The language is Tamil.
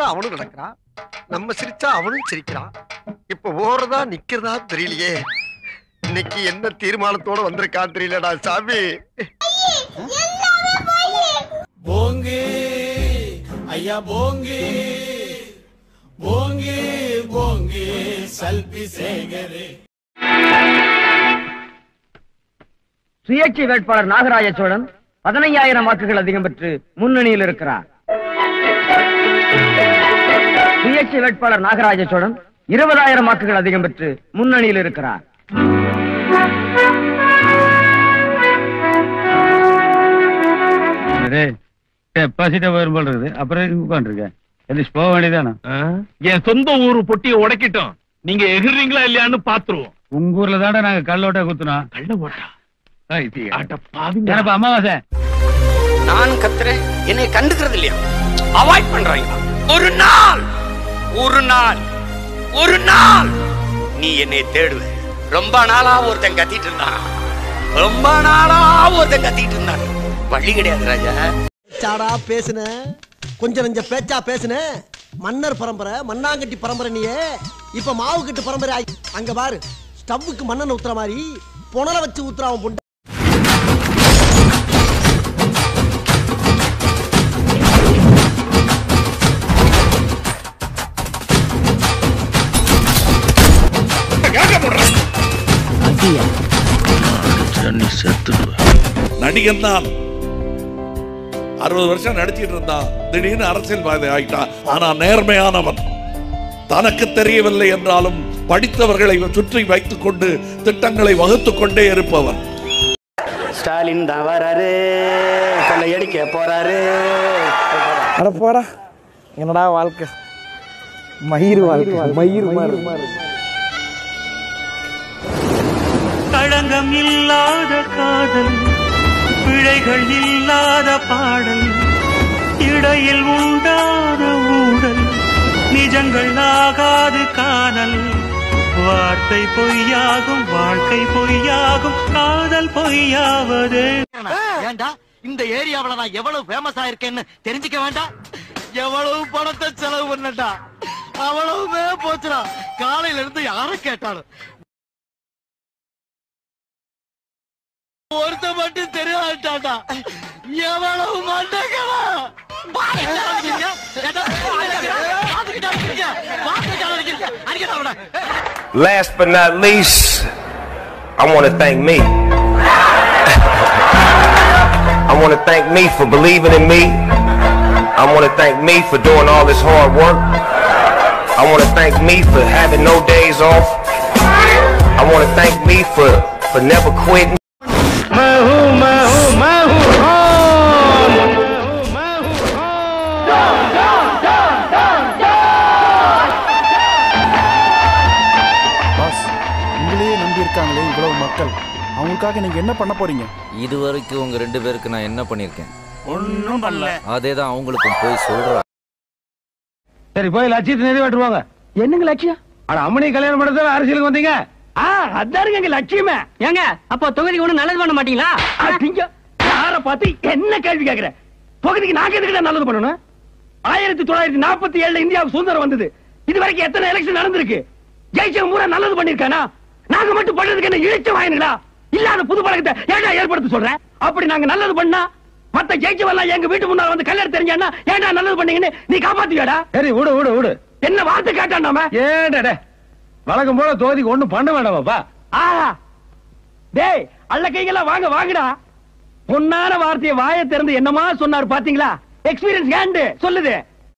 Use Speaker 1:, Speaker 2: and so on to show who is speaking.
Speaker 1: நடந்தா அவனும் நடக்கிறான் நம்ம சிரிச்சா அவனும் சிரிக்கிறான் இப்ப ஓடுறதா நிக்கிறதா தெரியலையே இன்னைக்கு என்ன தீர்மானத்தோட வந்திருக்கான் தெரியலடா சாமி
Speaker 2: போங்கு ஐயா போங்கு போங்கு போங்கு சல்பி சேகரே
Speaker 3: சுயேட்சை வேட்பாளர் நாகராஜ சோழன் பதினையாயிரம் வாக்குகள் அதிகம் பெற்று முன்னணியில் இருக்கிறார் சுயேட்சை வேட்பாளர் நாகராஜ சோழன் இருபதாயிரம் வாக்குகள் அதிகம் பெற்று முன்னணியில் இருக்கிறார்
Speaker 4: டெபாசிட்ட வரும் போல் இருக்குது அப்புறம் உட்காந்துருக்கேன் எதிர்த்து போக வேண்டியதானே
Speaker 5: என் சொந்த ஊரு பொட்டியை உடைக்கட்டும் நீங்க எகிர்றீங்களா இல்லையான்னு பாத்துருவோம்
Speaker 4: உங்க ஊர்ல தானே நாங்க கல்லோட்ட குத்துனோம்
Speaker 5: கள்ள போட்டா
Speaker 4: இது
Speaker 5: ஆட்ட பாவிங்க
Speaker 4: ஏனப்பா அமாவாசை
Speaker 6: நான் கத்துறேன் என்னை கண்டுக்கிறது இல்லையா அவாய்ட் பண்றாங்க ஒரு நாள் ஒரு நாள் ஒரு நாள் நீ என்னை தேடுவ ரொம்ப நாளா ஒருத்தன் கத்திட்டு இருந்தான் ரொம்ப நாளா ஒருத்தன் கத்திட்டு இருந்தான் வழி கிடையாது ராஜா
Speaker 1: சாடா பேசுன கொஞ்சம் நெஞ்ச பேச்சா பேசுன மன்னர் பரம்பரை மண்ணாங்கட்டி பரம்பரை நீயே இப்ப மாவு கட்டு பரம்பரை ஆயி அங்க பாரு ஸ்டவ்வுக்கு மண்ணெண்ணெய் ஊத்துற மாதிரி புனல வச்சு ஊத்துறான் புண்ட
Speaker 2: நடிகன் தான் அறுபது வருஷம் நடிச்சிட்டு இருந்தான் திடீர்னு அரசியல்வாதி ஆயிட்டான் ஆனா நேர்மையானவன் தனக்கு தெரியவில்லை என்றாலும் படித்தவர்களை சுற்றி வைத்துக் கொண்டு திட்டங்களை வகுத்துக் கொண்டே இருப்பவன்
Speaker 6: ஸ்டாலின் தான் வராரு கொள்ளையடிக்க போறாரு
Speaker 7: அட போடா என்னடா வாழ்க்கை மயிர் வாழ்க்கை மயிர் மாதிரி
Speaker 8: களங்கம் இல்லாத காதல் பிழைகள் இல்லாத பாடல் இடையில் உண்டான ஊடல் நிஜங்கள் ஆகாது காணல் வார்த்தை பொய்யாகும் வாழ்க்கை பொய்யாகும் காதல் பொய்யாவது
Speaker 1: ஏண்டா இந்த ஏரியாவுல நான் எவ்வளவு ஃபேமஸ் ஆயிருக்கேன்னு தெரிஞ்சுக்க வேண்டாம் எவ்வளவு பணத்தை செலவு பண்ணட்டா அவ்வளவுமே போச்சுடா காலையில இருந்து யாரும் கேட்டாலும் ஒருத்த மட்டும் தெரியாட்டாடா எவ்வளவு மண்டகளா
Speaker 9: Last but not least, I want to thank me. I want to thank me for believing in me. I want to thank me for doing all this hard work. I want to thank me for having no days off. I want to thank me for, for never quitting.
Speaker 7: Boss உங்களையே நம்பி இருக்காங்களே இவ்வளவு மக்கள் அவங்களுக்காக நீங்க என்ன பண்ண போறீங்க
Speaker 10: இது வரைக்கும் உங்க ரெண்டு பேருக்கு நான் என்ன பண்ணிருக்கேன்
Speaker 2: ஒன்னும் பண்ணல
Speaker 10: அதேதான் அவங்களுக்கும் போய் சொல்றேன்
Speaker 4: சரி போய் லட்சியத்தை நிறைவேற்றுவாங்க
Speaker 3: என்னங்க லட்சியம்
Speaker 4: ஆனா அம்மனை கல்யாணம் பண்ணதான் அரசியலுக்கு வந்தீங்க
Speaker 3: ஆ அதாருங்க எங்க லட்சியமே ஏங்க அப்போ தொகுதிக்கு ஒண்ணு நல்லது பண்ண மாட்டீங்களா நீங்க யார பார்த்து என்ன கேள்வி கேக்குற தொகுதிக்கு நாங்க எதுக்கு நல்லது பண்ணணும் ஆயிரத்தி தொள்ளாயிரத்தி நாற்பத்தி ஏழுல இந்தியாவுக்கு சுதந்திரம் வந்தது இது வரைக்கும் எத்தனை எலெக்ஷன் நடந்திருக்கு ஜெயிச்சவன் பூரா நல்லது பண்ணிருக்கானா நாங்க மட்டும் பண்றதுக்கு என்ன இழிச்ச வாயினுங்களா இல்லாத புது பழக்கத்தை ஏன்டா ஏற்படுத்த சொல்றேன் அப்படி நாங்க நல்லது பண்ணா மத்த ஜெயிச்சவெல்லாம் எங்க வீட்டு முன்னால வந்து கல்யாணம் தெரிஞ்சானா ஏன்டா நல்லது பண்ணீங்கன்னு நீ காப்பாத்துவியாடா
Speaker 4: சரி விடு விடு விடு
Speaker 3: என்ன வார்த்தை கேட்டான் நாம
Speaker 4: ஏடா வழக்கம் போல தொகுதிக்கு ஒண்ணும் பண்ண வேண்டாமாப்பா
Speaker 3: ஆஹா டேய் அல்ல கைகளா வாங்க வாங்கடா பொன்னான வார்த்தையை வாயை திறந்து என்னமா சொன்னார் பாத்தீங்களா எக்ஸ்பீரியன்ஸ் ஹேண்ட் சொல்லுது